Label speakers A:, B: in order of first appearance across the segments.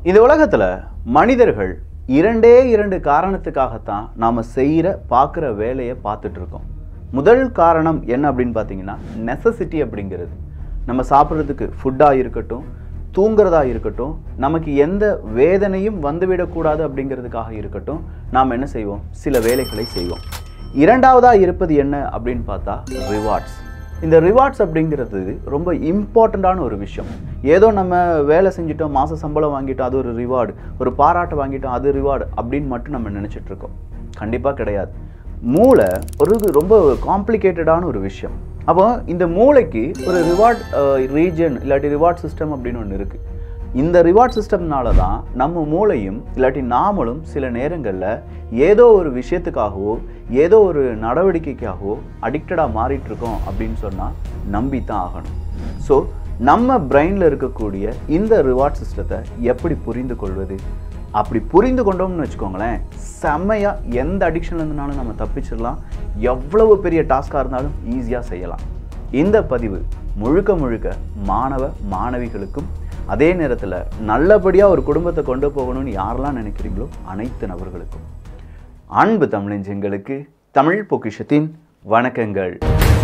A: இந்த உலகத்தில் மனிதர்கள் இரண்டே இரண்டு காரணத்துக்காகத்தான் நாம் செய்கிற பார்க்குற வேலையை பார்த்துட்டு இருக்கோம் முதல் காரணம் என்ன அப்படின்னு பார்த்தீங்கன்னா நெசசிட்டி அப்படிங்கிறது நம்ம சாப்பிட்றதுக்கு ஃபுட்டாக இருக்கட்டும் தூங்குறதா இருக்கட்டும் நமக்கு எந்த வேதனையும் வந்துவிடக்கூடாது அப்படிங்கிறதுக்காக இருக்கட்டும் நாம் என்ன செய்வோம் சில வேலைகளை செய்வோம் இரண்டாவதாக இருப்பது என்ன அப்படின்னு பார்த்தா ரிவார்ட்ஸ் இந்த ரிவார்ட்ஸ் அப்படிங்கிறது ரொம்ப இம்பார்ட்டண்ட்டான ஒரு விஷயம் ஏதோ நம்ம வேலை செஞ்சிட்டோம் மாத சம்பளம் வாங்கிட்டோம் அது ஒரு ரிவார்டு ஒரு பாராட்டு வாங்கிட்டோம் அது ரிவார்டு அப்படின்னு மட்டும் நம்ம நினச்சிட்டு இருக்கோம் கண்டிப்பாக கிடையாது மூளை ஒரு ரொம்ப காம்ப்ளிகேட்டடான ஒரு விஷயம் அப்போ இந்த மூளைக்கு ஒரு ரிவார்ட் ரீஜன் இல்லாட்டி ரிவார்ட் சிஸ்டம் அப்படின்னு ஒன்று இருக்குது இந்த ரிவார்ட் சிஸ்டம்னால தான் நம்ம மூளையும் இல்லாட்டி நாமளும் சில நேரங்களில் ஏதோ ஒரு விஷயத்துக்காகவோ ஏதோ ஒரு நடவடிக்கைக்காகவோ அடிக்டடாக மாறிட்டு இருக்கோம் அப்படின்னு சொன்னால் நம்பி தான் ஆகணும் ஸோ நம்ம பிரெயினில் இருக்கக்கூடிய இந்த ரிவார்ட் சிஸ்டத்தை எப்படி புரிந்து கொள்வது அப்படி புரிந்து கொண்டோம்னு வச்சுக்கோங்களேன் செம்மையாக எந்த அடிக்ஷன்ல இருந்தனாலும் நம்ம தப்பிச்சிடலாம் எவ்வளவு பெரிய டாஸ்காக இருந்தாலும் ஈஸியாக செய்யலாம் இந்த பதிவு முழுக்க முழுக்க மாணவ மாணவிகளுக்கும் அதே நேரத்தில் நல்லபடியாக ஒரு குடும்பத்தை கொண்டு போகணும்னு யாரெல்லாம் நினைக்கிறீங்களோ அனைத்து நபர்களுக்கும் அன்பு தமிழஞ்சங்களுக்கு தமிழ் பொக்கிஷத்தின் வணக்கங்கள்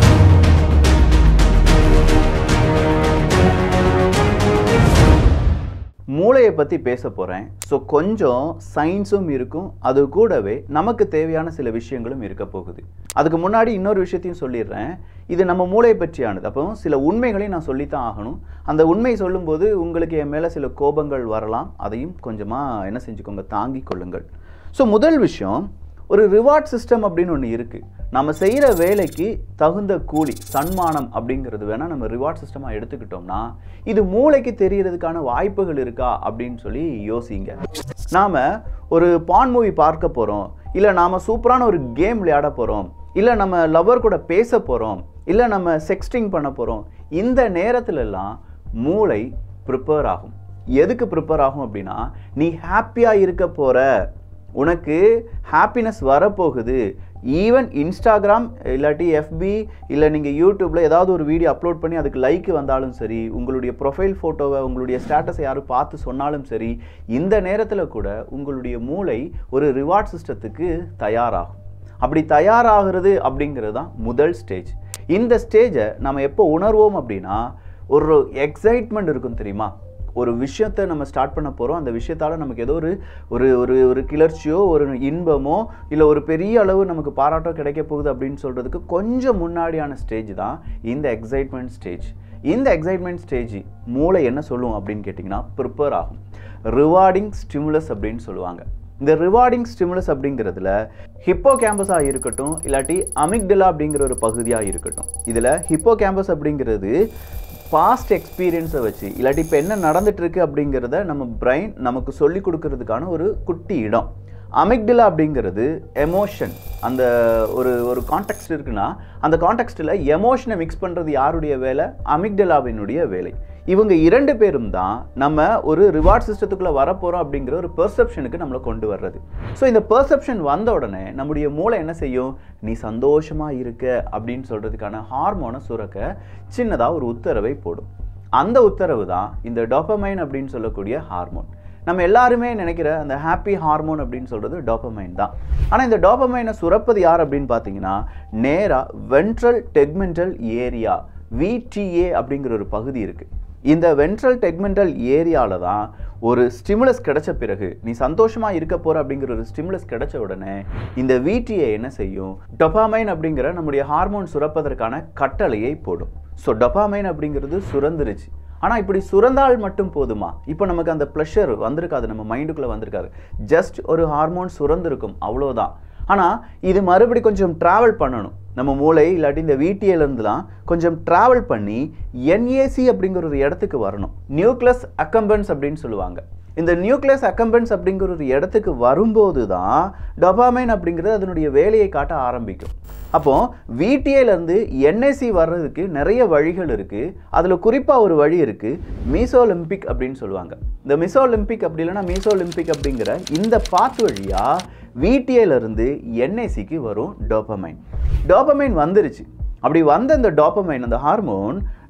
A: மூளையை பற்றி பேச போகிறேன் ஸோ கொஞ்சம் சயின்ஸும் இருக்கும் அது கூடவே நமக்கு தேவையான சில விஷயங்களும் இருக்க போகுது அதுக்கு முன்னாடி இன்னொரு விஷயத்தையும் சொல்லிடுறேன் இது நம்ம மூளையை பற்றியானது அப்போ சில உண்மைகளையும் நான் சொல்லித்தான் ஆகணும் அந்த உண்மை சொல்லும்போது உங்களுக்கு என் மேலே சில கோபங்கள் வரலாம் அதையும் கொஞ்சமாக என்ன செஞ்சுக்கோங்க தாங்கிக் கொள்ளுங்கள் ஸோ முதல் விஷயம் ஒரு ரிவார்ட் சிஸ்டம் அப்படின்னு ஒன்று இருக்குது நம்ம செய்கிற வேலைக்கு தகுந்த கூலி சன்மானம் அப்படிங்கிறது வேணால் நம்ம ரிவார்ட் சிஸ்டமாக எடுத்துக்கிட்டோம்னா இது மூளைக்கு தெரியறதுக்கான வாய்ப்புகள் இருக்கா அப்படின்னு சொல்லி யோசிங்க நாம் ஒரு பான் மூவி பார்க்க போகிறோம் இல்லை நாம் சூப்பரான ஒரு கேம் விளையாட போகிறோம் இல்லை நம்ம லவர் கூட பேச போகிறோம் இல்லை நம்ம செக்ஸ்டிங் பண்ண போகிறோம் இந்த நேரத்துலலாம் மூளை ப்ரிப்பேர் ஆகும் எதுக்கு ப்ரிப்பேர் ஆகும் அப்படின்னா நீ ஹாப்பியாக இருக்க போகிற உனக்கு ஹாப்பினஸ் வரப்போகுது ஈவன் இன்ஸ்டாகிராம் இல்லாட்டி எஃபி இல்லை நீங்கள் யூடியூப்பில் ஏதாவது ஒரு வீடியோ அப்லோட் பண்ணி அதுக்கு லைக் வந்தாலும் சரி உங்களுடைய ப்ரொஃபைல் ஃபோட்டோவை உங்களுடைய ஸ்டேட்டஸை யாரும் பார்த்து சொன்னாலும் சரி இந்த நேரத்தில் கூட உங்களுடைய மூளை ஒரு ரிவார்ட் சிஸ்டத்துக்கு தயாராகும் அப்படி தயாராகிறது அப்படிங்கிறது தான் முதல் ஸ்டேஜ் இந்த ஸ்டேஜை நம்ம எப்போ உணர்வோம் அப்படின்னா ஒரு எக்ஸைட்மெண்ட் இருக்கும் தெரியுமா ஒரு விஷயத்தை நம்ம ஸ்டார்ட் பண்ண போகிறோம் அந்த விஷயத்தால் நமக்கு ஏதோ ஒரு ஒரு ஒரு ஒரு கிளர்ச்சியோ ஒரு இன்பமோ இல்லை ஒரு பெரிய அளவு நமக்கு பாராட்டோ கிடைக்க போகுது அப்படின்னு சொல்கிறதுக்கு கொஞ்சம் முன்னாடியான ஸ்டேஜ் தான் இந்த எக்ஸைட்மெண்ட் ஸ்டேஜ் இந்த எக்ஸைட்மெண்ட் ஸ்டேஜ் மூளை என்ன சொல்லுவோம் அப்படின்னு கேட்டிங்கன்னா ப்ரிப்பேர் ஆகும் ரிவார்டிங் ஸ்டிமுலஸ் அப்படின்னு சொல்லுவாங்க இந்த ரிவார்டிங் ஸ்டிமுலஸ் அப்படிங்கிறதுல ஹிப்போ கேம்பஸாக இருக்கட்டும் இல்லாட்டி அமிக்டலா அப்படிங்கிற ஒரு பகுதியாக இருக்கட்டும் இதில் ஹிப்போ கேம்பஸ் அப்படிங்கிறது பாஸ்ட் எக்ஸ்பீரியன்ஸை வச்சு இல்லாட்டி இப்போ என்ன நடந்துட்டு இருக்கு அப்படிங்கிறத நம்ம பிரெயின் நமக்கு சொல்லி கொடுக்கறதுக்கான ஒரு குட்டி இடம் அமிக்டிலா அப்படிங்கிறது எமோஷன் அந்த ஒரு ஒரு கான்டெக்ட் இருக்குன்னா அந்த கான்டெக்ஸ்டில் எமோஷனை மிக்ஸ் பண்ணுறது யாருடைய வேலை அமிக்டலாவினுடைய வேலை இவங்க இரண்டு பேரும் தான் நம்ம ஒரு ரிவார்ட் சிஸ்டத்துக்குள்ளே வரப்போகிறோம் அப்படிங்கிற ஒரு பெர்செப்ஷனுக்கு நம்மளை கொண்டு வர்றது ஸோ இந்த பெர்செப்ஷன் வந்த உடனே நம்முடைய மூளை என்ன செய்யும் நீ சந்தோஷமாக இருக்க அப்படின்னு சொல்கிறதுக்கான ஹார்மோனை சுரக்க சின்னதாக ஒரு உத்தரவை போடும் அந்த உத்தரவு தான் இந்த டோபமைன் அப்படின்னு சொல்லக்கூடிய ஹார்மோன் நம்ம எல்லாருமே நினைக்கிற அந்த ஹாப்பி ஹார்மோன் அப்படின்னு சொல்கிறது டோபமைன் தான் ஆனால் இந்த டோபமைனை சுரப்பது யார் அப்படின்னு பார்த்தீங்கன்னா நேராக வென்ட்ரல் டெக்மெண்டல் ஏரியா விடிஏ அப்படிங்கிற ஒரு பகுதி இருக்குது இந்த வென்ட்ரல் டெக்மெண்டல் ஏரியாவில் தான் ஒரு ஸ்டிமுலஸ் கிடைச்ச பிறகு நீ சந்தோஷமாக இருக்க போகிற அப்படிங்கிற ஒரு ஸ்டிமுலஸ் கிடைச்ச உடனே இந்த விடிஏ என்ன செய்யும் டொபாமைன் அப்படிங்கிற நம்முடைய ஹார்மோன் சுரப்பதற்கான கட்டளையை போடும் ஸோ டொபாமைன் அப்படிங்கிறது சுரந்துருச்சு ஆனால் இப்படி சுரந்தால் மட்டும் போதுமா இப்போ நமக்கு அந்த ப்ளஷர் வந்திருக்காது நம்ம மைண்டுக்குள்ளே வந்திருக்காது ஜஸ்ட் ஒரு ஹார்மோன் சுரந்திருக்கும் அவ்வளோதான் ஆனால் இது மறுபடி கொஞ்சம் ட்ராவல் பண்ணணும் நம்ம மூளை இல்லாட்டி இந்த விடிஏலேருந்துலாம் கொஞ்சம் ட்ராவல் பண்ணி என்ஏசி அப்படிங்கிற ஒரு இடத்துக்கு வரணும் நியூக்ளஸ் அக்கம்பன்ஸ் அப்படின்னு சொல்லுவாங்க இந்த நியூக்ளியஸ் அக்கம்பன்ஸ் அப்படிங்கிற ஒரு இடத்துக்கு வரும்போது தான் டொபாமைன் அப்படிங்கிறது அதனுடைய வேலையை காட்ட ஆரம்பிக்கும் அப்போ விடிஏலேருந்து என்எஸ்சி வர்றதுக்கு நிறைய வழிகள் இருக்குது அதில் குறிப்பாக ஒரு வழி இருக்குது மீசோலிம்பிக் அப்படின்னு சொல்லுவாங்க இந்த மிசோலிம்பிக் அப்படி இல்லைன்னா மீசோலிம்பிக் அப்படிங்கிற இந்த பாத் வழியாக விடிஏலேருந்து என்ஐசிக்கு வரும் டோபமைன் டோபமைன் வந்துருச்சு அப்படி வந்த இந்த டோபமைன் அந்த ஹார்மோன்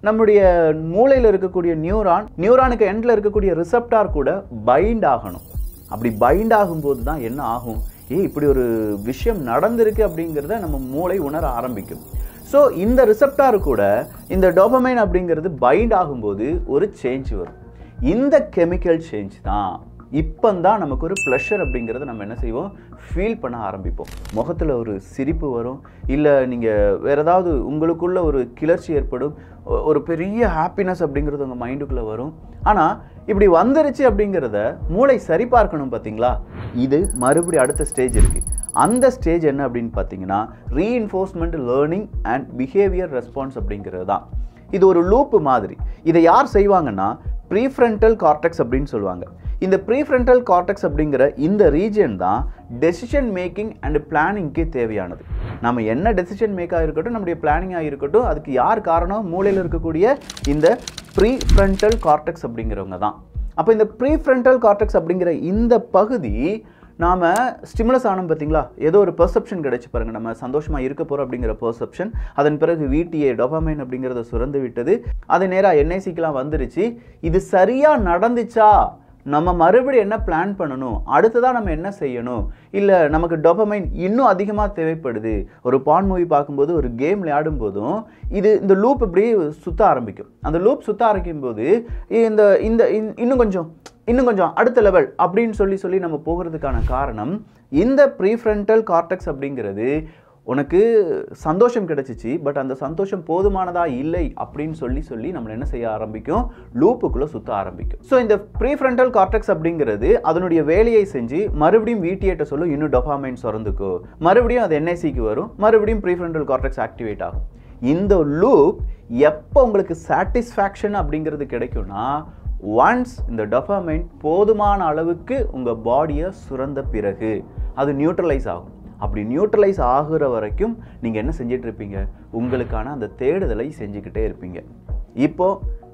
A: நம்முடைய மூளையில் இருக்கக்கூடிய நியூரான் நியூரானுக்கு எண்டில் இருக்கக்கூடிய ரிசப்டார் கூட பைண்ட் ஆகணும் அப்படி பைண்ட் ஆகும்போது தான் என்ன ஆகும் ஏ இப்படி ஒரு விஷயம் நடந்திருக்கு அப்படிங்கிறத நம்ம மூளை உணர ஆரம்பிக்கும் ஸோ இந்த ரிசப்டார் கூட இந்த டோபமைன் அப்படிங்கிறது பைண்ட் ஆகும்போது ஒரு சேஞ்ச் வரும் இந்த கெமிக்கல் சேஞ்ச் தான் இப்போந்தான் நமக்கு ஒரு ப்ளஷர் அப்படிங்கிறத நம்ம என்ன செய்வோம் ஃபீல் பண்ண ஆரம்பிப்போம் முகத்தில் ஒரு சிரிப்பு வரும் இல்லை நீங்கள் வேறு ஏதாவது உங்களுக்குள்ள ஒரு கிளர்ச்சி ஏற்படும் ஒ- ஒரு பெரிய ஹாப்பினஸ் அப்படிங்கிறது உங்கள் மைண்டுக்குள்ளே வரும் ஆனால் இப்படி வந்துருச்சு அப்படிங்கிறத மூளை சரி பார்க்கணும் பார்த்தீங்களா இது மறுபடியும் அடுத்த ஸ்டேஜ் இருக்குது அந்த ஸ்டேஜ் என்ன அப்படின்னு பார்த்தீங்கன்னா reinforcement learning and behaviour response அப்படிங்கிறது தான் இது ஒரு லூப்பு மாதிரி இதை யார் செய்வாங்கன்னா ப்ரீஃப்ரண்டல் கார்டெக்ஸ் அப்படின்னு சொல்லுவாங்க இந்த ப்ரீஃப்ரண்டல் கார்டெக்ஸ் அப்படிங்கிற இந்த ரீஜன் தான் டெசிஷன் மேக்கிங் அண்ட் பிளானிங்க்கு தேவையானது நம்ம என்ன டெசிஷன் மேக்காக இருக்கட்டும் நம்முடைய பிளானிங்காக இருக்கட்டும் அதுக்கு யார் காரணம் மூளையில் இருக்கக்கூடிய இந்த ப்ரீஃப்ரண்டல் கார்டெக்ஸ் அப்படிங்கிறவங்க தான் அப்போ இந்த ப்ரீஃப்ரண்டல் கார்டெக்ஸ் அப்படிங்கிற இந்த பகுதி நாம் ஸ்டிமுலஸ் ஆனோம் பார்த்தீங்களா ஏதோ ஒரு பெர்செப்ஷன் கிடைச்சு பாருங்க நம்ம சந்தோஷமாக இருக்க போகிறோம் அப்படிங்கிற பெர்செப்ஷன் அதன் பிறகு விடிஏ டொபமைன் அப்படிங்கிறத சுரந்து விட்டது அது நேராக என்ஐசிக்கெலாம் வந்துருச்சு இது சரியாக நடந்துச்சா நம்ம மறுபடியும் என்ன பிளான் பண்ணணும் அடுத்ததாக நம்ம என்ன செய்யணும் இல்லை நமக்கு டொபமைன் இன்னும் அதிகமாக தேவைப்படுது ஒரு பான் மூவி பார்க்கும்போது ஒரு கேம் விளையாடும் போதும் இது இந்த லூப் இப்படி சுத்த ஆரம்பிக்கும் அந்த லூப் சுத்த ஆரம்பிக்கும் போது இந்த இந்த இன்- இன்னும் கொஞ்சம் இன்னும் கொஞ்சம் அடுத்த லெவல் அப்படின்னு சொல்லி சொல்லி நம்ம போகிறதுக்கான காரணம் இந்த ப்ரீஃப்ரண்டல் கார்டெக்ஸ் அப்படிங்கிறது உனக்கு சந்தோஷம் கிடைச்சிச்சு பட் அந்த சந்தோஷம் போதுமானதா இல்லை அப்படின்னு சொல்லி சொல்லி நம்மளை என்ன செய்ய ஆரம்பிக்கும் லூப்புக்குள்ளே சுத்த ஆரம்பிக்கும் ஸோ இந்த ப்ரீஃப்ரண்டல் கார்டெக்ஸ் அப்படிங்கிறது அதனுடைய வேலையை செஞ்சு மறுபடியும் விடிஏட்ட சொல்லும் இன்னும் டொபாமைன் சுரந்துக்கோ மறுபடியும் அது என்ஐசிக்கு வரும் மறுபடியும் ப்ரீஃப்ரண்டல் கார்டெக்ஸ் ஆக்டிவேட் ஆகும் இந்த லூப் எப்போ உங்களுக்கு சாட்டிஸ்ஃபேக்ஷன் அப்படிங்கிறது கிடைக்கும்னா ஒன்ஸ் இந்த டொபாமைன் போதுமான அளவுக்கு உங்கள் பாடியை சுரந்த பிறகு அது நியூட்ரலைஸ் ஆகும் அப்படி நியூட்ரலைஸ் ஆகுற வரைக்கும் நீங்கள் என்ன செஞ்சிட்டு இருப்பீங்க உங்களுக்கான அந்த தேடுதலை செஞ்சுக்கிட்டே இருப்பீங்க இப்போ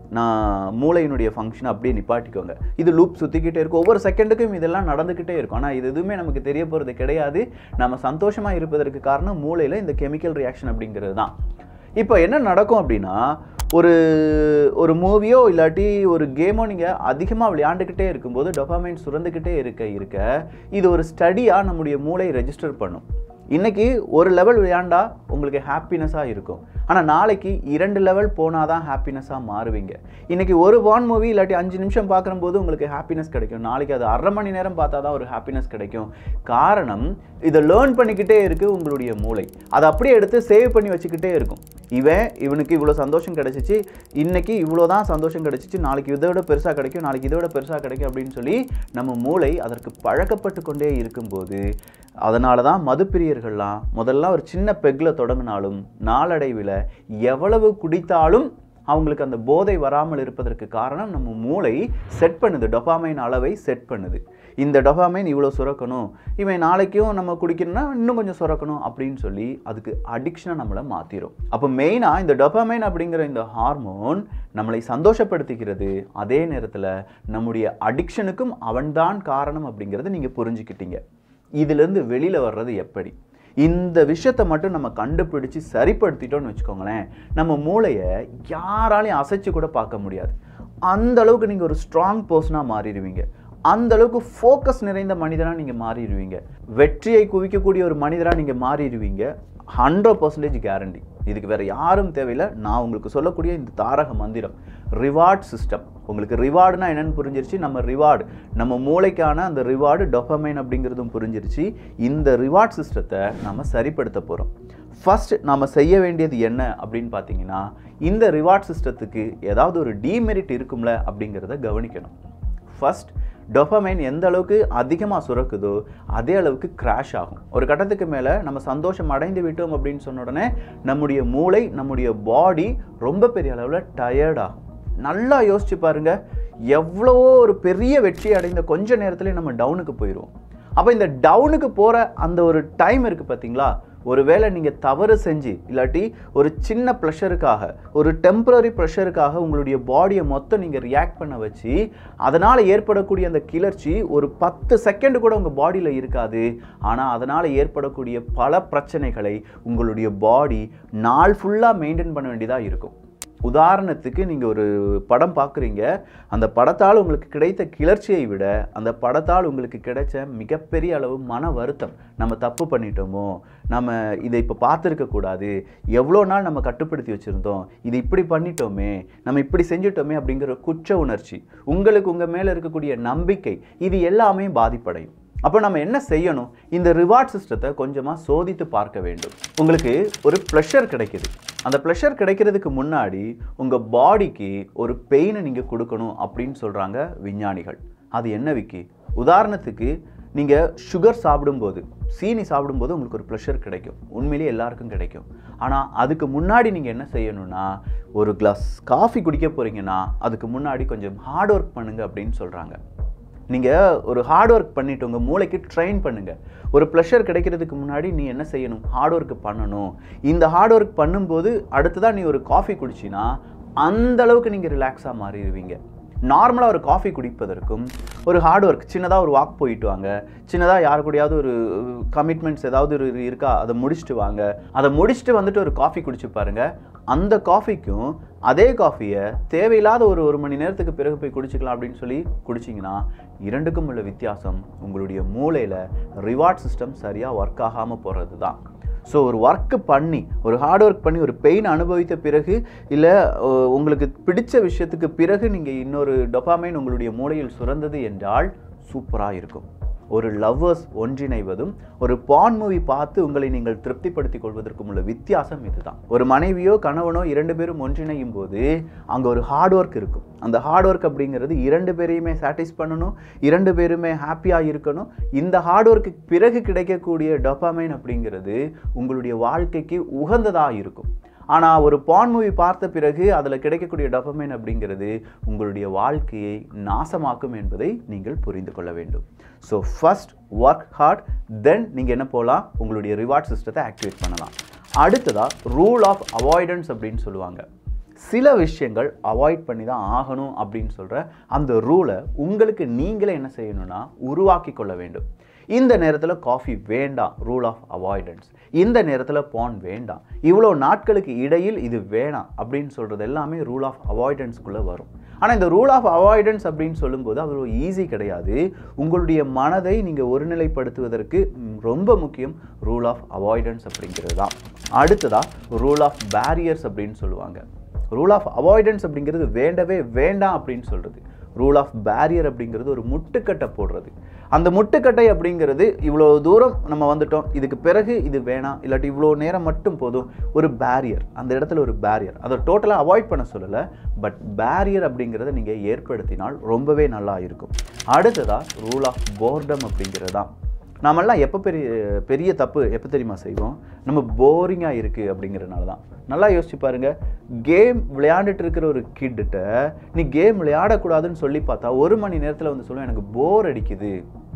A: நான் மூளையினுடைய ஃபங்க்ஷன் அப்படியே நிப்பாட்டிக்கோங்க இது லூப் சுற்றிக்கிட்டே இருக்கும் ஒவ்வொரு செகண்டுக்கும் இதெல்லாம் நடந்துக்கிட்டே இருக்கும் ஆனால் இது எதுவுமே நமக்கு தெரிய போகிறது கிடையாது நம்ம சந்தோஷமாக இருப்பதற்கு காரணம் மூளையில் இந்த கெமிக்கல் ரியாக்ஷன் அப்படிங்கிறது தான் இப்போ என்ன நடக்கும் அப்படின்னா ஒரு ஒரு மூவியோ இல்லாட்டி ஒரு கேமோ நீங்கள் அதிகமாக விளையாண்டுக்கிட்டே இருக்கும்போது டொபாமைன் சுரந்துக்கிட்டே இருக்க இருக்க இது ஒரு ஸ்டடியாக நம்முடைய மூளை ரெஜிஸ்டர் பண்ணும் இன்னைக்கு ஒரு லெவல் விளையாண்டா உங்களுக்கு ஹாப்பினஸாக இருக்கும் ஆனால் நாளைக்கு இரண்டு லெவல் போனால் தான் ஹாப்பினஸாக மாறுவீங்க இன்னைக்கு ஒரு வான் மூவி இல்லாட்டி அஞ்சு நிமிஷம் பார்க்கும்போது உங்களுக்கு ஹாப்பினஸ் கிடைக்கும் நாளைக்கு அது அரை மணி நேரம் பார்த்தா தான் ஒரு ஹாப்பினஸ் கிடைக்கும் காரணம் இதை லேர்ன் பண்ணிக்கிட்டே இருக்குது உங்களுடைய மூளை அதை அப்படியே எடுத்து சேவ் பண்ணி வச்சுக்கிட்டே இருக்கும் இவன் இவனுக்கு இவ்வளோ சந்தோஷம் கிடைச்சிச்சு இன்னைக்கு இவ்வளோ தான் சந்தோஷம் கிடைச்சிச்சு நாளைக்கு இதை விட பெருசாக கிடைக்கும் நாளைக்கு இதை விட பெருசாக கிடைக்கும் அப்படின்னு சொல்லி நம்ம மூளை அதற்கு பழக்கப்பட்டு கொண்டே இருக்கும்போது அதனால தான் மதுப்பிரியர்கள்லாம் முதல்ல ஒரு சின்ன பெக்கில் தொடங்கினாலும் நாளடைவில் எவ்வளவு குடித்தாலும் அவங்களுக்கு அந்த போதை வராமல் இருப்பதற்கு காரணம் நம்ம மூளை செட் பண்ணுது டொபாமைன் அளவை செட் பண்ணுது இந்த டொபாமைன் இவ்வளோ சுரக்கணும் இவன் நாளைக்கும் நம்ம குடிக்கணும்னா இன்னும் கொஞ்சம் சுரக்கணும் அப்படின்னு சொல்லி அதுக்கு அடிக்ஷனை நம்மளை மாற்றிடும் அப்போ மெயினாக இந்த டொபாமைன் அப்படிங்கிற இந்த ஹார்மோன் நம்மளை சந்தோஷப்படுத்திக்கிறது அதே நேரத்தில் நம்முடைய அடிக்ஷனுக்கும் அவன்தான் காரணம் அப்படிங்கிறத நீங்கள் புரிஞ்சுக்கிட்டீங்க இதிலிருந்து வெளியில் வர்றது எப்படி இந்த விஷயத்தை மட்டும் நம்ம கண்டுபிடிச்சு சரிப்படுத்திட்டோம்னு வச்சுக்கோங்களேன் நம்ம மூளையை யாராலையும் அசைச்சு கூட பார்க்க முடியாது அந்த அளவுக்கு நீங்கள் ஒரு ஸ்ட்ராங் பர்சனாக மாறிடுவீங்க அந்த அளவுக்கு ஃபோக்கஸ் நிறைந்த மனிதனாக நீங்கள் மாறிடுவீங்க வெற்றியை குவிக்கக்கூடிய ஒரு மனிதராக நீங்கள் மாறிடுவீங்க ஹண்ட்ரட் பர்சன்டேஜ் கேரண்டி இதுக்கு வேற யாரும் தேவையில்லை நான் உங்களுக்கு சொல்லக்கூடிய இந்த தாரக மந்திரம் ரிவார்ட் சிஸ்டம் உங்களுக்கு ரிவார்டுனா என்னன்னு புரிஞ்சிருச்சு நம்ம ரிவார்டு நம்ம மூளைக்கான அந்த ரிவார்டு டொபமைன் அப்படிங்கிறதும் புரிஞ்சிருச்சு இந்த ரிவார்ட் சிஸ்டத்தை நம்ம சரிப்படுத்த போகிறோம் ஃபர்ஸ்ட் நாம் செய்ய வேண்டியது என்ன அப்படின்னு பார்த்தீங்கன்னா இந்த ரிவார்ட் சிஸ்டத்துக்கு ஏதாவது ஒரு டீமெரிட் இருக்கும்ல அப்படிங்கிறத கவனிக்கணும் ஃபர்ஸ்ட் டொபமைன் எந்த அளவுக்கு அதிகமாக சுரக்குதோ அதே அளவுக்கு கிராஷ் ஆகும் ஒரு கட்டத்துக்கு மேலே நம்ம சந்தோஷம் அடைந்து விட்டோம் அப்படின்னு சொன்ன உடனே நம்முடைய மூளை நம்முடைய பாடி ரொம்ப பெரிய அளவில் டயர்ட் ஆகும் நல்லா யோசிச்சு பாருங்க எவ்வளவோ ஒரு பெரிய வெற்றி அடைந்த கொஞ்ச நேரத்துல நம்ம டவுனுக்கு போயிடுவோம் அப்போ இந்த டவுனுக்கு போகிற அந்த ஒரு டைம் இருக்குது பார்த்தீங்களா ஒருவேளை நீங்கள் தவறு செஞ்சு இல்லாட்டி ஒரு சின்ன ப்ரெஷருக்காக ஒரு டெம்பரரி ப்ரெஷருக்காக உங்களுடைய பாடியை மொத்தம் நீங்கள் ரியாக்ட் பண்ண வச்சு அதனால் ஏற்படக்கூடிய அந்த கிளர்ச்சி ஒரு பத்து செகண்ட் கூட உங்கள் பாடியில் இருக்காது ஆனால் அதனால் ஏற்படக்கூடிய பல பிரச்சனைகளை உங்களுடைய பாடி நாள் ஃபுல்லாக மெயின்டைன் பண்ண வேண்டியதாக இருக்கும் உதாரணத்துக்கு நீங்கள் ஒரு படம் பார்க்குறீங்க அந்த படத்தால் உங்களுக்கு கிடைத்த கிளர்ச்சியை விட அந்த படத்தால் உங்களுக்கு கிடைச்ச மிகப்பெரிய அளவு மன வருத்தம் நம்ம தப்பு பண்ணிட்டோமோ நம்ம இதை இப்போ பார்த்துருக்க கூடாது எவ்வளோ நாள் நம்ம கட்டுப்படுத்தி வச்சுருந்தோம் இது இப்படி பண்ணிட்டோமே நம்ம இப்படி செஞ்சிட்டோமே அப்படிங்கிற குற்ற உணர்ச்சி உங்களுக்கு உங்கள் மேலே இருக்கக்கூடிய நம்பிக்கை இது எல்லாமே பாதிப்படையும் அப்போ நம்ம என்ன செய்யணும் இந்த ரிவார்ட் சிஸ்டத்தை கொஞ்சமாக சோதித்து பார்க்க வேண்டும் உங்களுக்கு ஒரு ப்ளஷர் கிடைக்குது அந்த ப்ளஷர் கிடைக்கிறதுக்கு முன்னாடி உங்கள் பாடிக்கு ஒரு பெயினை நீங்கள் கொடுக்கணும் அப்படின்னு சொல்கிறாங்க விஞ்ஞானிகள் அது என்ன விக்கி உதாரணத்துக்கு நீங்கள் சுகர் சாப்பிடும்போது சீனி சாப்பிடும்போது உங்களுக்கு ஒரு ப்ளஷர் கிடைக்கும் உண்மையிலேயே எல்லாருக்கும் கிடைக்கும் ஆனால் அதுக்கு முன்னாடி நீங்கள் என்ன செய்யணும்னா ஒரு கிளாஸ் காஃபி குடிக்க போகிறீங்கன்னா அதுக்கு முன்னாடி கொஞ்சம் ஹார்ட் ஒர்க் பண்ணுங்க அப்படின்னு சொல்கிறாங்க நீங்கள் ஒரு ஹார்ட் ஒர்க் பண்ணிட்டு உங்கள் மூளைக்கு ட்ரெயின் பண்ணுங்கள் ஒரு ப்ளஷர் கிடைக்கிறதுக்கு முன்னாடி நீ என்ன செய்யணும் ஹார்ட் ஒர்க் பண்ணணும் இந்த ஹார்ட் ஒர்க் பண்ணும்போது அடுத்ததாக நீ ஒரு காஃபி குடிச்சினா அந்த அளவுக்கு நீங்கள் ரிலாக்ஸாக மாறிடுவீங்க நார்மலாக ஒரு காஃபி குடிப்பதற்கும் ஒரு ஹார்ட் ஒர்க் சின்னதாக ஒரு வாக் போயிட்டு வாங்க சின்னதாக யாரு கூடயாவது ஒரு கமிட்மெண்ட்ஸ் ஏதாவது ஒரு இருக்கா அதை முடிச்சுட்டு வாங்க அதை முடிச்சுட்டு வந்துட்டு ஒரு காஃபி குடிச்சு பாருங்க அந்த காஃபிக்கும் அதே காஃபியை தேவையில்லாத ஒரு ஒரு மணி நேரத்துக்கு பிறகு போய் குடிச்சிக்கலாம் அப்படின்னு சொல்லி குடிச்சிங்கன்னா இரண்டுக்கும் உள்ள வித்தியாசம் உங்களுடைய மூளையில் ரிவார்ட் சிஸ்டம் சரியாக ஒர்க் ஆகாமல் போகிறது தான் ஸோ ஒரு ஒர்க்கு பண்ணி ஒரு ஹார்ட் ஒர்க் பண்ணி ஒரு பெயின் அனுபவித்த பிறகு இல்லை உங்களுக்கு பிடிச்ச விஷயத்துக்கு பிறகு நீங்கள் இன்னொரு டொபாமைன் உங்களுடைய மூளையில் சுரந்தது என்றால் சூப்பராக இருக்கும் ஒரு லவ்வர்ஸ் ஒன்றிணைவதும் ஒரு பான் மூவி பார்த்து உங்களை நீங்கள் திருப்திப்படுத்திக் கொள்வதற்கும் உள்ள வித்தியாசம் இதுதான் ஒரு மனைவியோ கணவனோ இரண்டு பேரும் ஒன்றிணையும் போது அங்கே ஒரு ஹார்ட் ஒர்க் இருக்கும் அந்த ஹார்ட் ஒர்க் அப்படிங்கிறது இரண்டு பேரையுமே சாட்டிஸ் பண்ணணும் இரண்டு பேருமே ஹாப்பியாக இருக்கணும் இந்த ஹார்ட் ஒர்க்கு பிறகு கிடைக்கக்கூடிய டொபாமைன் அப்படிங்கிறது உங்களுடைய வாழ்க்கைக்கு உகந்ததாக இருக்கும் ஆனால் ஒரு பான் மூவி பார்த்த பிறகு அதில் கிடைக்கக்கூடிய டொபமைன் அப்படிங்கிறது உங்களுடைய வாழ்க்கையை நாசமாக்கும் என்பதை நீங்கள் புரிந்து கொள்ள வேண்டும் so first work hard then நீங்கள் என்ன போகலாம் உங்களுடைய ரிவார்ட் சிஸ்டத்தை ஆக்டிவேட் பண்ணலாம் அடுத்ததாக ரூல் ஆஃப் அவாய்டன்ஸ் அப்படின்னு சொல்லுவாங்க சில விஷயங்கள் அவாய்ட் பண்ணி தான் ஆகணும் அப்படின்னு சொல்கிற அந்த ரூலை உங்களுக்கு நீங்களே என்ன செய்யணும்னா உருவாக்கி கொள்ள வேண்டும் இந்த நேரத்தில் காஃபி வேண்டாம் ரூல் ஆஃப் அவாய்டன்ஸ் இந்த நேரத்தில் பான் வேண்டாம் இவ்வளோ நாட்களுக்கு இடையில் இது வேணாம் அப்படின்னு சொல்கிறது எல்லாமே ரூல் ஆஃப் அவாய்டன்ஸ்குள்ளே வரும் ஆனால் இந்த ரூல் ஆஃப் அவாய்டன்ஸ் அப்படின்னு சொல்லும்போது அவ்வளோ ஈஸி கிடையாது உங்களுடைய மனதை நீங்கள் ஒருநிலைப்படுத்துவதற்கு ம், ரொம்ப முக்கியம் ரூல் ஆஃப் அவாய்டன்ஸ் அப்படிங்கிறது தான் அடுத்ததாக ரூல் ஆஃப் பேரியர்ஸ் அப்படின்னு சொல்லுவாங்க ரூல் ஆஃப் அவாய்டன்ஸ் அப்படிங்கிறது வேண்டவே வேண்டாம் அப்படின்னு சொல்கிறது ரூல் ஆஃப் பேரியர் அப்படிங்கிறது ஒரு முட்டுக்கட்டை போடுறது அந்த முட்டுக்கட்டை அப்படிங்கிறது இவ்வளோ தூரம் நம்ம வந்துட்டோம் இதுக்கு பிறகு இது வேணாம் இல்லாட்டி இவ்வளோ நேரம் மட்டும் போதும் ஒரு பேரியர் அந்த இடத்துல ஒரு பேரியர் அதை டோட்டலாக அவாய்ட் பண்ண சொல்லலை பட் பேரியர் அப்படிங்கிறத நீங்கள் ஏற்படுத்தினால் ரொம்பவே நல்லா இருக்கும் அடுத்ததாக ரூல் ஆஃப் போர்டம் அப்படிங்கிறது தான் நாமெல்லாம் எப்போ பெரிய பெரிய தப்பு எப்போ தெரியுமா செய்வோம் நம்ம போரிங்காக இருக்குது அப்படிங்கிறனால தான் நல்லா யோசிச்சு பாருங்க கேம் விளையாண்டுட்டு இருக்கிற ஒரு கிட்ட நீ கேம் விளையாடக்கூடாதுன்னு சொல்லி பார்த்தா ஒரு மணி நேரத்தில் வந்து சொல்லுவேன் எனக்கு போர் அடிக்குது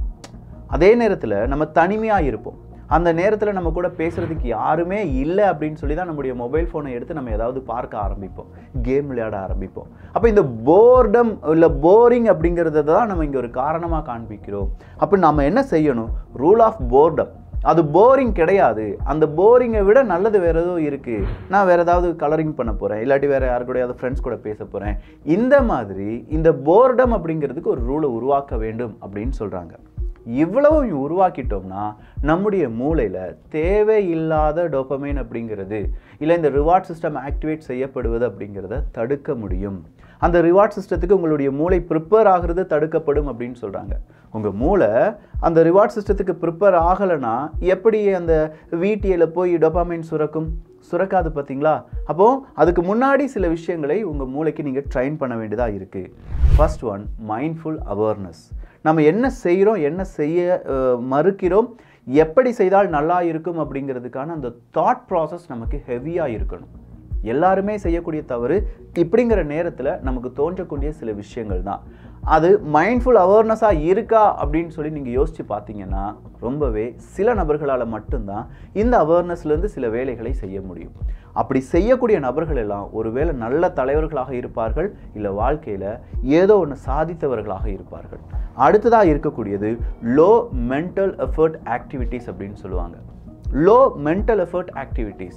A: அதே நேரத்தில் நம்ம தனிமையாக இருப்போம் அந்த நேரத்தில் நம்ம கூட பேசுறதுக்கு யாருமே இல்லை அப்படின்னு சொல்லி தான் நம்முடைய மொபைல் ஃபோனை எடுத்து நம்ம ஏதாவது பார்க்க ஆரம்பிப்போம் கேம் விளையாட ஆரம்பிப்போம் அப்போ இந்த போர்டம் இல்லை போரிங் அப்படிங்கிறத தான் நம்ம இங்கே ஒரு காரணமாக காண்பிக்கிறோம் அப்போ நம்ம என்ன செய்யணும் ரூல் ஆஃப் போர்டம் அது போரிங் கிடையாது அந்த போரிங்கை விட நல்லது வேற ஏதோ இருக்கு நான் வேற ஏதாவது கலரிங் பண்ண போறேன் இல்லாட்டி வேற யாரு கூடயாவது ஃப்ரெண்ட்ஸ் கூட பேச போறேன் இந்த மாதிரி இந்த போர்டம் அப்படிங்கிறதுக்கு ஒரு ரூலை உருவாக்க வேண்டும் அப்படின்னு சொல்றாங்க இவ்வளவு உருவாக்கிட்டோம்னா நம்முடைய மூளையில் தேவையில்லாத டோபமைன் அப்படிங்கிறது இல்லை இந்த ரிவார்ட் சிஸ்டம் ஆக்டிவேட் செய்யப்படுவது அப்படிங்கிறத தடுக்க முடியும் அந்த ரிவார்ட் சிஸ்டத்துக்கு உங்களுடைய மூளை ப்ரிப்பேர் ஆகிறது தடுக்கப்படும் அப்படின்னு சொல்கிறாங்க உங்கள் மூளை அந்த ரிவார்ட் சிஸ்டத்துக்கு ப்ரிப்பேர் ஆகலைன்னா எப்படி அந்த வீட்டியில் போய் டொபாமைன் சுரக்கும் சுரக்காது பார்த்தீங்களா அப்போது அதுக்கு முன்னாடி சில விஷயங்களை உங்கள் மூளைக்கு நீங்கள் ட்ரைன் பண்ண வேண்டியதாக இருக்குது ஃபர்ஸ்ட் ஒன் மைண்ட்ஃபுல் அவேர்னஸ் நம்ம என்ன செய்கிறோம் என்ன செய்ய அஹ், மறுக்கிறோம் எப்படி செய்தால் நல்லா இருக்கும் அப்படிங்கிறதுக்கான அந்த தாட் ப்ராசஸ் நமக்கு ஹெவியாக இருக்கணும் எல்லாருமே செய்யக்கூடிய தவறு இப்படிங்கிற நேரத்தில் நமக்கு தோன்றக்கூடிய சில விஷயங்கள் தான் அது மைண்ட்ஃபுல் அவேர்னஸாக இருக்கா அப்படின்னு சொல்லி நீங்கள் யோசித்து பார்த்தீங்கன்னா ரொம்பவே சில நபர்களால் மட்டும்தான் இந்த அவேர்னஸ்லேருந்து சில வேலைகளை செய்ய முடியும் அப்படி செய்யக்கூடிய நபர்கள் எல்லாம் ஒருவேளை நல்ல தலைவர்களாக இருப்பார்கள் இல்லை வாழ்க்கையில் ஏதோ ஒன்று சாதித்தவர்களாக இருப்பார்கள் அடுத்ததாக இருக்கக்கூடியது லோ மென்டல் எஃபர்ட் ஆக்டிவிட்டீஸ் அப்படின்னு சொல்லுவாங்க லோ மென்டல் எஃபர்ட் ஆக்டிவிட்டீஸ்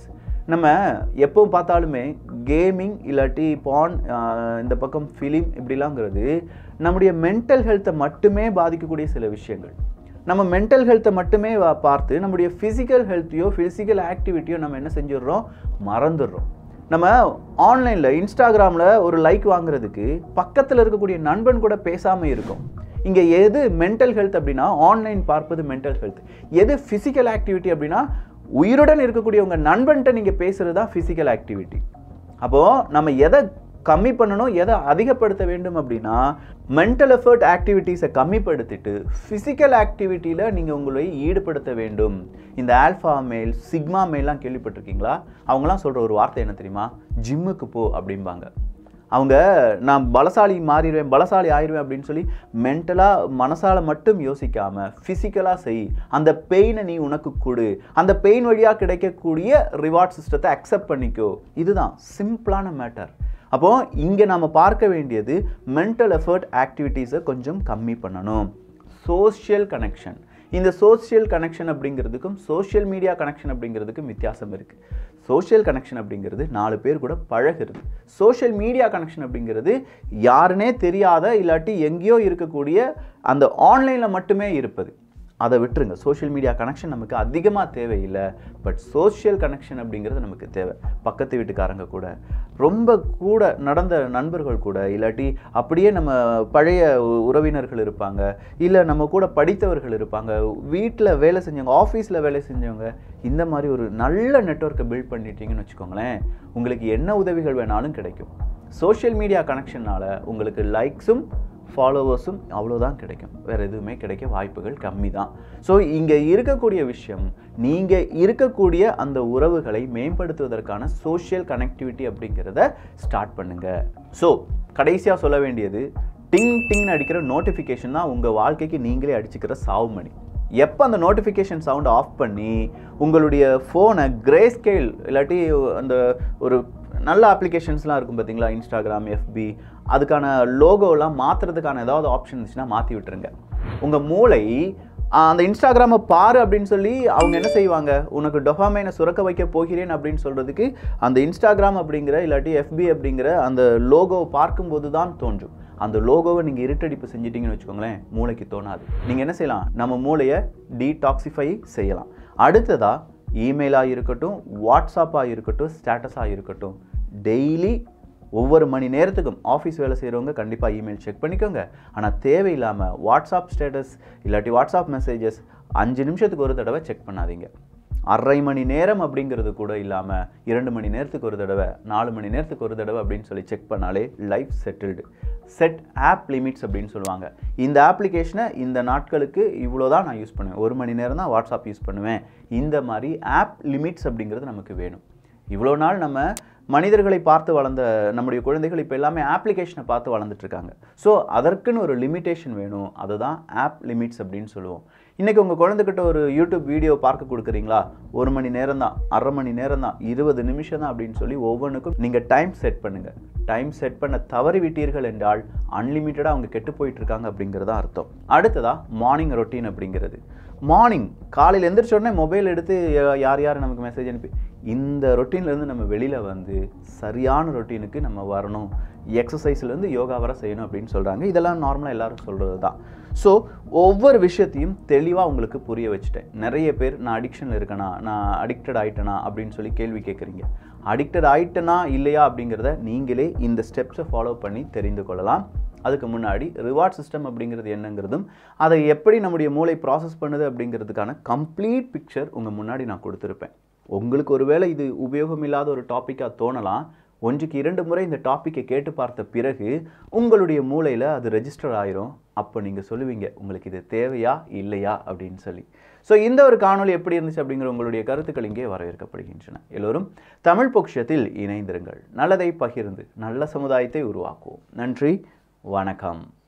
A: நம்ம எப்போ பார்த்தாலுமே கேமிங் இல்லாட்டி பான் இந்த பக்கம் ஃபிலிம் இப்படிலாங்கிறது நம்முடைய மென்டல் ஹெல்த்தை மட்டுமே பாதிக்கக்கூடிய சில விஷயங்கள் நம்ம மென்டல் ஹெல்த்தை மட்டுமே வா- பார்த்து நம்முடைய ஃபிசிக்கல் ஹெல்த்தையோ ஃபிசிக்கல் ஆக்டிவிட்டியோ நம்ம என்ன செஞ்சிடுறோம் மறந்துடுறோம் நம்ம ஆன்லைனில் இன்ஸ்டாகிராமில் ஒரு லைக் வாங்குறதுக்கு பக்கத்தில் இருக்கக்கூடிய நண்பன் கூட பேசாமல் இருக்கும் இங்கே எது மென்டல் ஹெல்த் அப்படின்னா ஆன்லைன் பார்ப்பது மென்டல் ஹெல்த் எது ஃபிசிக்கல் ஆக்டிவிட்டி அப்படின்னா உயிருடன் இருக்கக்கூடிய உங்கள் நண்பன்கிட்ட நீங்கள் பேசுகிறது தான் ஃபிசிக்கல் ஆக்டிவிட்டி அப்போது நம்ம எதை கம்மி பண்ணணும் எதை அதிகப்படுத்த வேண்டும் அப்படின்னா மென்டல் எஃபர்ட் ஆக்டிவிட்டீஸை கம்மிப்படுத்திட்டு ஃபிசிக்கல் ஆக்டிவிட்டியில் நீங்கள் உங்களை ஈடுபடுத்த வேண்டும் இந்த ஆல்ஃபா மேல் சிக்மா மேல்லாம் கேள்விப்பட்டிருக்கீங்களா அவங்களாம் சொல்கிற ஒரு வார்த்தை என்ன தெரியுமா ஜிம்முக்கு போ அப்படிம்பாங்க அவங்க நான் பலசாலி மாறிடுவேன் பலசாலி ஆயிடுவேன் அப்படின்னு சொல்லி மென்டலாக மனசால மட்டும் யோசிக்காம ஃபிசிக்கலாக செய் அந்த பெயினை நீ உனக்கு கொடு அந்த பெயின் வழியாக கிடைக்கக்கூடிய ரிவார்ட் சிஸ்டத்தை அக்செப்ட் பண்ணிக்கோ இதுதான் சிம்பிளான மேட்டர் அப்போ இங்கே நம்ம பார்க்க வேண்டியது மென்டல் எஃபர்ட் ஆக்டிவிட்டீஸை கொஞ்சம் கம்மி பண்ணணும் சோஷியல் கனெக்ஷன் இந்த சோஷியல் கனெக்ஷன் அப்படிங்கிறதுக்கும் சோஷியல் மீடியா கனெக்ஷன் அப்படிங்கிறதுக்கும் வித்தியாசம் இருக்குது சோஷியல் கனெக்ஷன் அப்படிங்கிறது நாலு பேர் கூட பழகுறது சோஷியல் மீடியா கனெக்ஷன் அப்படிங்கிறது யாருனே தெரியாத இல்லாட்டி எங்கேயோ இருக்கக்கூடிய அந்த ஆன்லைனில் மட்டுமே இருப்பது அதை விட்டுருங்க சோஷியல் மீடியா கனெக்ஷன் நமக்கு அதிகமாக தேவையில்லை பட் சோஷியல் கனெக்ஷன் அப்படிங்கிறது நமக்கு தேவை பக்கத்து வீட்டுக்காரங்க கூட ரொம்ப கூட நடந்த நண்பர்கள் கூட இல்லாட்டி அப்படியே நம்ம பழைய உ- உறவினர்கள் இருப்பாங்க இல்லை நம்ம கூட படித்தவர்கள் இருப்பாங்க வீட்டில் வேலை செஞ்சவங்க ஆஃபீஸில் வேலை செஞ்சவங்க இந்த மாதிரி ஒரு நல்ல நெட்வொர்க்கை பில்ட் பண்ணிட்டீங்கன்னு வச்சுக்கோங்களேன் உங்களுக்கு என்ன உதவிகள் வேணாலும் கிடைக்கும் சோஷியல் மீடியா கனெக்ஷனால் உங்களுக்கு லைக்ஸும் ஃபாலோவர்ஸும் அவ்வளோதான் கிடைக்கும் வேறு எதுவுமே கிடைக்க வாய்ப்புகள் கம்மி தான் ஸோ இங்கே இருக்கக்கூடிய விஷயம் நீங்கள் இருக்கக்கூடிய அந்த உறவுகளை மேம்படுத்துவதற்கான சோஷியல் கனெக்டிவிட்டி அப்படிங்கிறத ஸ்டார்ட் பண்ணுங்க ஸோ கடைசியாக சொல்ல வேண்டியது டிங் டிங் அடிக்கிற நோட்டிஃபிகேஷன் தான் உங்கள் வாழ்க்கைக்கு நீங்களே அடிச்சுக்கிற சாவுமணி எப்போ அந்த நோட்டிஃபிகேஷன் சவுண்ட் ஆஃப் பண்ணி உங்களுடைய ஃபோனை கிரே ஸ்கேல் இல்லாட்டி அந்த ஒரு நல்ல அப்ளிகேஷன்ஸ்லாம் இருக்கும் பார்த்தீங்களா இன்ஸ்டாகிராம் எஃபி அதுக்கான லோகோலாம் மாற்றுறதுக்கான ஏதாவது ஆப்ஷன் இருந்துச்சுன்னா மாற்றி விட்டுருங்க உங்கள் மூளை ஆஹ், அந்த இன்ஸ்டாகிராமை பாரு அப்படின்னு சொல்லி அவங்க என்ன செய்வாங்க உனக்கு டொஃபாமைனை சுரக்க வைக்க போகிறேன் அப்படின்னு சொல்கிறதுக்கு அந்த இன்ஸ்டாகிராம் அப்படிங்கிற இல்லாட்டி எஃபி அப்படிங்கிற அந்த லோகோவை பார்க்கும்போது தான் தோன்றும் அந்த லோகோவை நீங்கள் இருட்டடிப்பு செஞ்சிட்டீங்கன்னு வச்சுக்கோங்களேன் மூளைக்கு தோணாது நீங்கள் என்ன செய்யலாம் நம்ம மூளையை டீடாக்சிஃபை செய்யலாம் அடுத்ததாக இமெயிலாக இருக்கட்டும் வாட்ஸ்அப்பாக இருக்கட்டும் ஸ்டேட்டஸாக இருக்கட்டும் டெய்லி ஒவ்வொரு மணி நேரத்துக்கும் ஆஃபீஸ் வேலை செய்கிறவங்க கண்டிப்பாக இமெயில் செக் பண்ணிக்கோங்க ஆனால் தேவையில்லாமல் வாட்ஸ்அப் ஸ்டேட்டஸ் இல்லாட்டி வாட்ஸ்அப் மெசேஜஸ் அஞ்சு நிமிஷத்துக்கு ஒரு தடவை செக் பண்ணாதீங்க அரை மணி நேரம் அப்படிங்கிறது கூட இல்லாமல் இரண்டு மணி நேரத்துக்கு ஒரு தடவை நாலு மணி நேரத்துக்கு ஒரு தடவை அப்படின்னு சொல்லி செக் பண்ணாலே life settled set of limits அப்படின்னு சொல்லுவாங்க இந்த ஆப்ளிகேஷனை இந்த நாட்களுக்கு இவ்வளோ தான் நான் யூஸ் பண்ணுவேன் ஒரு மணி நேரம் தான் வாட்ஸ்அப் யூஸ் பண்ணுவேன் இந்த மாதிரி ஆப் லிமிட்ஸ் அப்படிங்கிறது நமக்கு வேணும் இவ்வளோ நாள் நம்ம மனிதர்களை பார்த்து வளர்ந்த நம்முடைய குழந்தைகள் இப்போ எல்லாமே ஆப்ளிகேஷனை பார்த்து வளர்ந்துட்டு இருக்காங்க ஸோ அதற்குன்னு ஒரு லிமிட்டேஷன் வேணும் அதுதான் ஆப் லிமிட்ஸ் அப்படின்னு சொல்லுவோம் இன்றைக்கி உங்கள் குழந்தைகிட்ட ஒரு யூடியூப் வீடியோ பார்க்க கொடுக்குறீங்களா ஒரு மணி நேரம் தான் அரை மணி நேரம் தான் இருபது நிமிஷம் தான் அப்படின்னு சொல்லி ஒவ்வொன்றுக்கும் நீங்கள் டைம் செட் பண்ணுங்கள் டைம் செட் பண்ண தவறி விட்டீர்கள் என்றால் அன்லிமிட்டடாக அவங்க கெட்டு போயிட்டு இருக்காங்க அப்படிங்கிறது தான் அர்த்தம் அடுத்ததாக மார்னிங் ரொட்டீன் அப்படிங்கிறது மார்னிங் காலையில் எந்திரிச்ச உடனே மொபைல் எடுத்து யா- யார் யார் நமக்கு மெசேஜ் அனுப்பி இந்த ரொட்டீன்லேருந்து நம்ம வெளியில் வந்து சரியான ரொட்டீனுக்கு நம்ம வரணும் எக்ஸசைஸ்லேருந்து யோகா வர செய்யணும் அப்படின்னு சொல்கிறாங்க இதெல்லாம் நார்மலாக எல்லாரும் சொல்கிறது தான் ஸோ ஒவ்வொரு விஷயத்தையும் தெளிவாக உங்களுக்கு புரிய வச்சுட்டேன் நிறைய பேர் நான் அடிக்ஷனில் இருக்கேனா நான் அடிக்டட் ஆயிட்டேனா அப்படின்னு சொல்லி கேள்வி கேட்குறீங்க அடிக்டட் ஆயிட்டேனா இல்லையா அப்படிங்கிறத நீங்களே இந்த ஸ்டெப்ஸை ஃபாலோ பண்ணி தெரிந்து கொள்ளலாம் அதுக்கு முன்னாடி ரிவார்ட் சிஸ்டம் அப்படிங்கிறது என்னங்கிறதும் அதை எப்படி நம்முடைய மூளை ப்ராசஸ் பண்ணுது அப்படிங்கிறதுக்கான கம்ப்ளீட் பிக்சர் உங்கள் முன்னாடி நான் கொடுத்துருப்பேன் உங்களுக்கு ஒருவேளை இது உபயோகம் இல்லாத ஒரு டாப்பிக்காக தோணலாம் ஒன்றுக்கு இரண்டு முறை இந்த டாப்பிக்கை கேட்டு பார்த்த பிறகு உங்களுடைய மூளையில் அது ரெஜிஸ்டர் ஆயிரும் அப்போ நீங்கள் சொல்லுவீங்க உங்களுக்கு இது தேவையா இல்லையா அப்படின்னு சொல்லி ஸோ இந்த ஒரு காணொளி எப்படி இருந்துச்சு அப்படிங்கிற உங்களுடைய கருத்துக்கள் இங்கே வரவேற்கப்படுகின்றன எல்லோரும் தமிழ் பொக்ஷத்தில் இணைந்திருங்கள் நல்லதை பகிர்ந்து நல்ல சமுதாயத்தை உருவாக்குவோம் நன்றி வணக்கம்